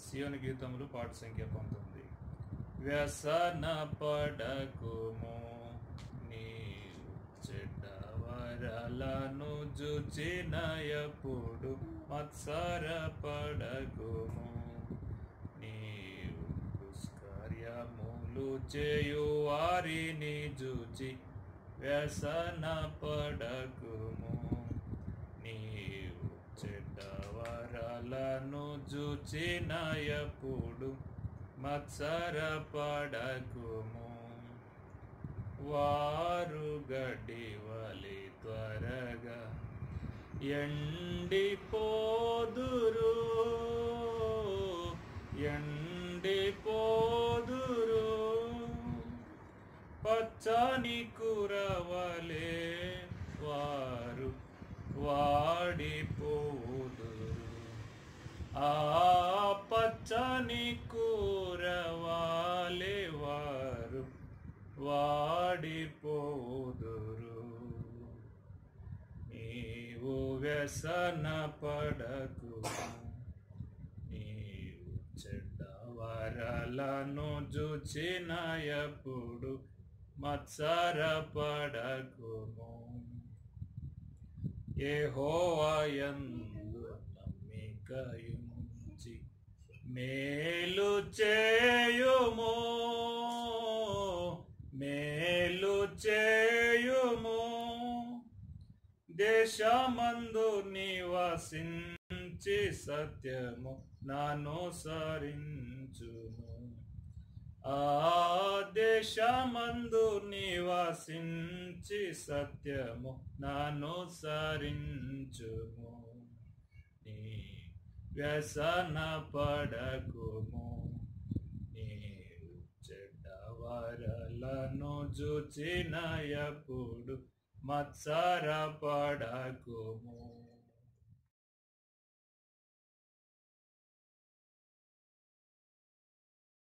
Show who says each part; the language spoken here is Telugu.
Speaker 1: సియోని గీతములు పాట సంఖ్య పంతొమ్మిది వ్యసన పడకుము నీవు చెడ్డ వరలను జుచిన ఎప్పుడు మత్సర పడకుము నీవు దుష్కార్యములు చేయు వారిని జూచి వ్యసన పడకుము నీవు చెడ్డ వరాలను జూచిన ఎప్పుడు మత్సర పడకుము వారు గడ్డి వలి త్వరగా ఎండిపోదురు ఎండిపోదురు పచ్చని కురవలే వారు వాడిపోదురు ఆ పచ్చని కూరవాలే వారు వాడిపోదురు నీవు వ్యసన పడకు నీవు చెడ్డ వరలను జుచిన ఎప్పుడు మత్సర పడకుము యెహోవాయందు నమ్మికయుంచి మేలు చేయుము మేలు చేయుము దేశమందు నివసించి సత్యము నానుసరించుము ఆ దేశమందు నివసించి సత్యము నానుసరించుము నీ వ్యసన పడకుము నీవు చెడ్డ వరలను జుచిన ఎప్పుడు మత్సర పడకుము